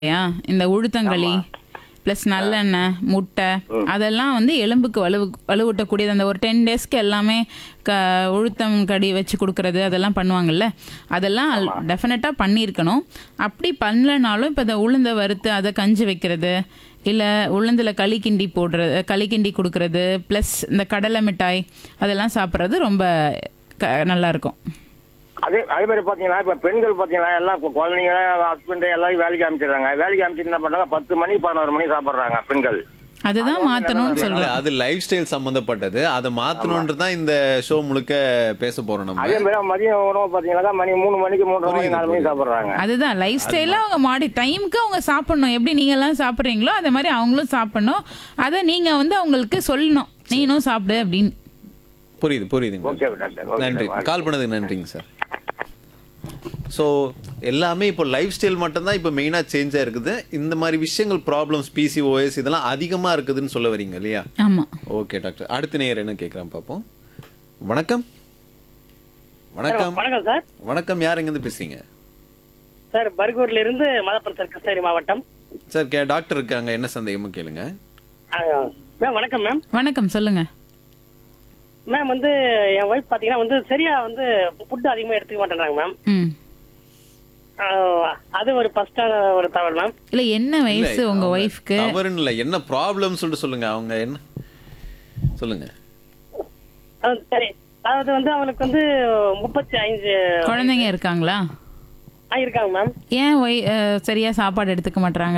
இல்லையா இந்த உளுத்தங்களி ப்ளஸ் நல்லெண்ணெய் முட்டை அதெல்லாம் வந்து எலும்புக்கு வலு வலுவூட்டக்கூடியது அந்த ஒரு டென் டேஸ்க்கு எல்லாமே க உளுத்தம் கடி வச்சு கொடுக்கறது அதெல்லாம் பண்ணுவாங்கல்ல அதெல்லாம் டெஃபினட்டாக பண்ணியிருக்கணும் அப்படி பண்ணலனாலும் இப்போ இந்த உளுந்த வறுத்து அதை கஞ்சி வைக்கிறது இல்லை உளுந்தில் களி கிண்டி போடுறது களி கிண்டி கொடுக்கறது ப்ளஸ் இந்த கடலை மிட்டாய் அதெல்லாம் சாப்பிட்றது ரொம்ப க நல்லாயிருக்கும் அதே அதே மாதிரி பாத்தீங்கன்னா இப்ப பெண்கள் பாத்தீங்கன்னா எல்லாம் கு- குழந்தைங்க ஹஸ்பண்ட் எல்லாரும் வேலைக்கு அமைச்சிடுறாங்க வேலைக்கு அமைச்சிட்டு என்ன பண்றாங்க பத்து மணி பதினோரு மணி சாப்பிடுறாங்க பெண்கள் அதுதான் மாற்றணும்னு இல்ல, சொல்கிறேன் அது லைஃப் ஸ்டைல் சம்பந்தப்பட்டது அதை மாத்தணும்ன்றது தான் இந்த ஷோ முழுக்க பேச போறோம் நம்ம அதே மாதிரி மதியம் உணவு பாத்தீங்கன்னா மணி மூணு மணிக்கு மூன்றரை மணி நாலு மணி சாப்பிடுறாங்க அதுதான் லைஃப் ஸ்டைலில் அவங்க மாடி டைமுக்கு அவங்க சாப்பிடணும் எப்படி நீங்கெல்லாம் சாப்பிட்றீங்களோ அதே மாதிரி அவங்களும் சாப்பிடணும் அதை நீங்கள் வந்து அவங்களுக்கு சொல்லணும் நீனும் சாப்பிடு அப்படின்னு புரியுது புரியுதுங்க ஓகே டாக்டர் ஓகே நன்றி கால் பண்ணதுக்கு நன்றிங்க சார் ஸோ எல்லாமே இப்போ லைஃப் ஸ்டைல் மட்டும்தான் இப்போ மெயினாக சேஞ்சாக இருக்குது இந்த மாதிரி விஷயங்கள் ப்ராப்ளம்ஸ் பிசிஓஎஸ் இதெல்லாம் அதிகமாக இருக்குதுன்னு சொல்ல வரீங்க இல்லையா ஆமாம் ஓகே டாக்டர் அடுத்த நேயர் என்ன கேட்குறான் பார்ப்போம் வணக்கம் வணக்கம் வணக்கம் சார் வணக்கம் யார் எங்கேருந்து பேசுறீங்க சார் பர்கூர்ல இருந்து மலப்புரம் சார் கிருஷ்ணகிரி மாவட்டம் சார் கே டாக்டர் இருக்காங்க என்ன சந்தேகமும் கேளுங்க ஆ, மேம் வணக்கம் மேம் வணக்கம் சொல்லுங்க மேம் வந்து என் ஒய்ஃப் பாத்தீங்கன்னா வந்து சரியா வந்து ஃபுட் அதிகமா எடுத்துக்க மாட்டேன்றாங்க மேம் ம் ஆ, அது ஒரு ஃபர்ஸ்டான ஒரு தவறு மேம் இல்லை என்ன வயசு உங்கள் ஒய்ஃப்க்கு தவறுன்னு இல்லை என்ன ப்ராப்ளம் சொல்லிட்டு சொல்லுங்க அவங்க என்ன சொல்லுங்க அது சரி அதாவது வந்து அவளுக்கு வந்து முப்பத்தி ஐந்து குழந்தைங்க இருக்காங்களா ஆ, இருக்காங்க மேம் ஏன் ஒய் அஹ், சரியா சாப்பாடு எடுத்துக்க மாட்றாங்க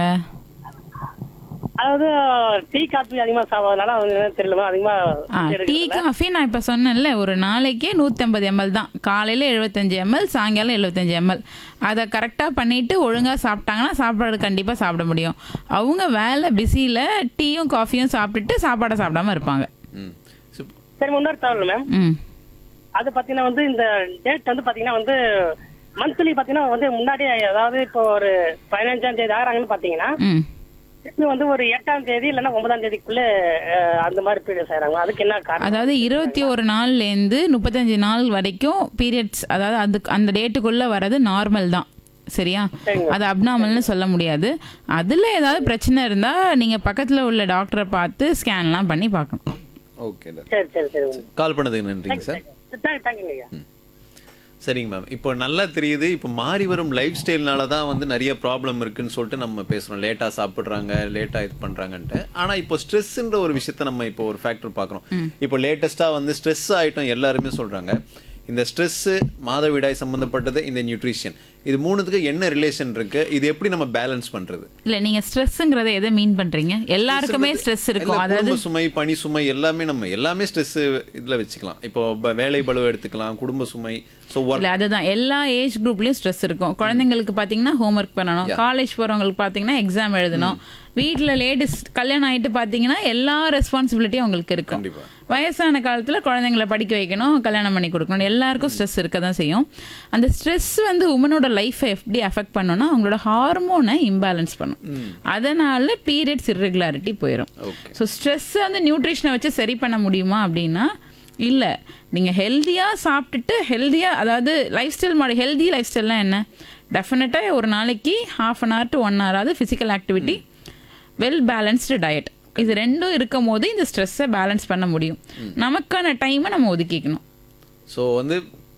அதாவது டீ காபி அதிகமா சாப்பிட்றதுனால அவங்க என்னன்னு தெரியல மேம் அதிகமா ஆ டீ காஃபி நான் இப்போ சொன்னேன்ல ஒரு நாளைக்கே நூற்றம்பது எம்எல் தான் காலையில் எழுபத்தஞ்சு எம்எல் சாயங்காலம் எழுபத்தஞ்சு எம்எல் அதை கரெக்டாக பண்ணிட்டு ஒழுங்காக சாப்பிட்டாங்கன்னா சாப்பாடு கண்டிப்பாக சாப்பிட முடியும் அவங்க வேலை பிஸியில் டீயும் காஃபியும் சாப்பிட்டுட்டு சாப்பாடை சாப்பிடாம இருப்பாங்க ம் சுப்- சரி முன்னோர் தவறு மேம் ம் அது பாத்தீங்கன்னா வந்து இந்த டேட் வந்து பாத்தீங்கன்னா வந்து மந்த்லி பாத்தீங்கன்னா வந்து முன்னாடியே அதாவது இப்போ ஒரு பதினஞ்சாம் தேதி ஆகிறாங்கன்னு பாத்தீங்கன்னா ம் திருப்பி வந்து ஒரு எட்டாம் தேதி இல்லைன்னா ஒன்பதாம் தேதிக்குள்ள அஹ், அந்த மாதிரி பீரியட்ஸ் ஆயிராங்க அதுக்கு என்ன காரணம் அதாவது இருபத்தி ஒரு நாள்லேருந்து முப்பத்தஞ்சு நாள் வரைக்கும் பீரியட்ஸ் அதாவது அதுக்கு அந்த டேட்டுக்குள்ளே வர்றது நார்மல் தான் சரியா அது அப்நார்மல்னு சொல்ல முடியாது அதில் ஏதாவது பிரச்சனை இருந்தால் நீங்கள் பக்கத்தில் உள்ள டாக்டரை பார்த்து ஸ்கேன்லாம் பண்ணி பார்க்கணும் ஓகே டாக்டர் சரி சரி சரி கால் பண்ணதுக்கு நன்றிங்க சார் தேங்க் தேங்க்யூங்க ஐயா சரிங்க மேம் இப்போ நல்லா தெரியுது இப்போ மாறி வரும் லைஃப் ஸ்டைல்னால தான் வந்து நிறைய ப்ராப்ளம் இருக்குன்னு சொல்லிட்டு நம்ம பேசுறோம் லேட்டா சாப்பிடுறாங்க லேட்டா இது பண்றாங்கன்ட்டு ஆனா இப்போ ஸ்ட்ரெஸ்ன்ற ஒரு விஷயத்த நம்ம இப்போ ஒரு ஃபேக்டர் பார்க்குறோம் இப்போ லேட்டஸ்டா வந்து ஸ்ட்ரெஸ் ஆயிட்டோம் எல்லாருமே சொல்றாங்க இந்த ஸ்ட்ரெஸ் மாதவிடாய் சம்பந்தப்பட்டது இந்த நியூட்ரிஷன் இது மூணுத்துக்கு என்ன ரிலேஷன் இருக்கு இது எப்படி நம்ம பேலன்ஸ் பண்றது இல்ல நீங்க ஸ்ட்ரெஸ்ங்கிறத எதை மீன் பண்றீங்க எல்லாருக்குமே ஸ்ட்ரெஸ் இருக்கும் இல்ல, அதாவது குடும்ப சுமை பணி சுமை எல்லாமே நம்ம எல்லாமே ஸ்ட்ரெஸ் இதுல வச்சுக்கலாம் இப்போ ப- வேலை பளு எடுத்துக்கலாம் குடும்ப சுமை ஸோ ஒர்க் இல்ல அதுதான் எல்லா ஏஜ் குரூப்லயும் ஸ்ட்ரெஸ் இருக்கும் குழந்தைங்களுக்கு பாத்தீங்கன்னா ஹோம்ஒர்க் பண்ணணும் காலேஜ் போறவங்களுக்கு பாத்தீங்கன்னா எக்ஸாம் எழுதணும் வீட்ல லேடிஸ் கல்யாணம் ஆயிட்டு பாத்தீங்கன்னா எல்லா ரெஸ்பான்சிபிலிட்டியும் அவங்களுக்கு இருக்கும் கண்டிப்பா. வயசான காலத்துல குழந்தைங்களை படிக்க வைக்கணும் கல்யாணம் பண்ணி கொடுக்கணும் எல்லாருக்கும் ஸ்ட்ரெஸ் இருக்க தான் செய்யும் அந்த ஸ்ட்ரெஸ் வந்து உமனோட லைஃப்பை எப்படி அஃபெக்ட் பண்ணும்னா அவங்களோட ஹார்மோனை இம்பேலன்ஸ் பண்ணும் அதனால பீரியட்ஸ் இர்ரெகுலாரிட்டி போயிடும் Okay. ஸோ ஸ்ட்ரெஸ்ஸை வந்து நியூட்ரிஷனை வச்சு சரி பண்ண முடியுமா அப்படின்னா இல்லை நீங்கள் ஹெல்த்தியாக சாப்பிட்டுட்டு ஹெல்த்தியாக அதாவது லைஃப் ஸ்டைல் மாடி ஹெல்தி லைஃப் ஸ்டைல்லாம் என்ன டெஃபினட்டாக ஒரு நாளைக்கு half an hour to one hour ஆகுது physical activity well balanced diet இது ரெண்டும் இருக்கும் போது இந்த ஸ்ட்ரெஸ்ஸை பேலன்ஸ் பண்ண முடியும் நமக்கான டைமை நம்ம ஒதுக்கிக்கணும் ஸோ வந்து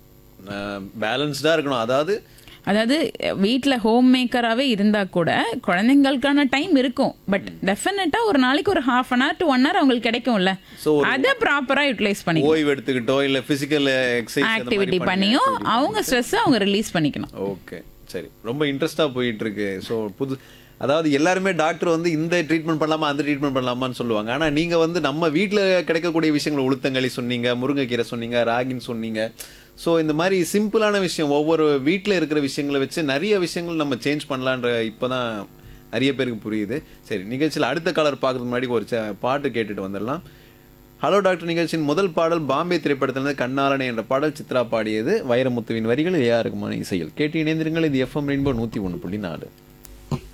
பேலன்ஸ்டாக இருக்கணும் அதாவது அதாவது வீட்டில் ஹோம் மேக்கராகவே இருந்தால் கூட குழந்தைங்களுக்கான டைம் இருக்கும் பட் டெஃபினட்டாக ஒரு நாளைக்கு ஒரு half an hour to one hour அவங்களுக்கு கிடைக்கும்ல So, ஒரு- அதை ப்ராப்பராக யூட்டிலைஸ் பண்ணி ஓய்வு எடுத்துக்கிட்டோ இல்லை ஃபிசிக்கல் எக்ஸசைஸ் ஆக்டிவிட்டி பண்ணியும் அவங்க ஸ்ட்ரெஸ்ஸை அவங்க ரிலீஸ் பண்ணிக்கணும் ஓகே சரி ரொம்ப இன்ட்ரெஸ்டாக போயிட்டு இருக்கு ஸோ புது அதாவது எல்லாருமே டாக்டர் வந்து இந்த ட்ரீட்மெண்ட் பண்ணலாமா அந்த ட்ரீட்மெண்ட் பண்ணலாமான்னு சொல்லுவாங்க ஆனால் நீங்கள் வந்து நம்ம வீட்டில் கிடைக்கக்கூடிய விஷயங்கள் உளுத்தங்களி சொன்னீங்க முருங்கைக்கீரை சொன்னீங்க ராகின்னு சொன்னீங்க ஸோ இந்த மாதிரி சிம்பிளான விஷயம் ஒவ்வொரு வீட்டில் இருக்கிற விஷயங்களை வச்சு நிறைய விஷயங்கள் நம்ம சேஞ்ச் பண்ணலான்ற இப்போ தான் நிறைய பேருக்கு புரியுது சரி நிகழ்ச்சியில் அடுத்த காலர் பார்க்கறதுக்கு முன்னாடி ஒரு ச- பாட்டு கேட்டுட்டு வந்துடலாம் ஹலோ டாக்டர் நிகழ்ச்சியின் முதல் பாடல் பாம்பே திரைப்படத்திலிருந்து கண்ணாலனை என்ற பாடல் சித்ரா பாடியது வைரமுத்துவின் வரிகள் ஏஆர் ரகுமான் இசையில் கேட்டு இணைந்திருங்கள் இது எஃப்எம் ரெயின்போ நூற்றி ஒன்று புள்ளி நாலு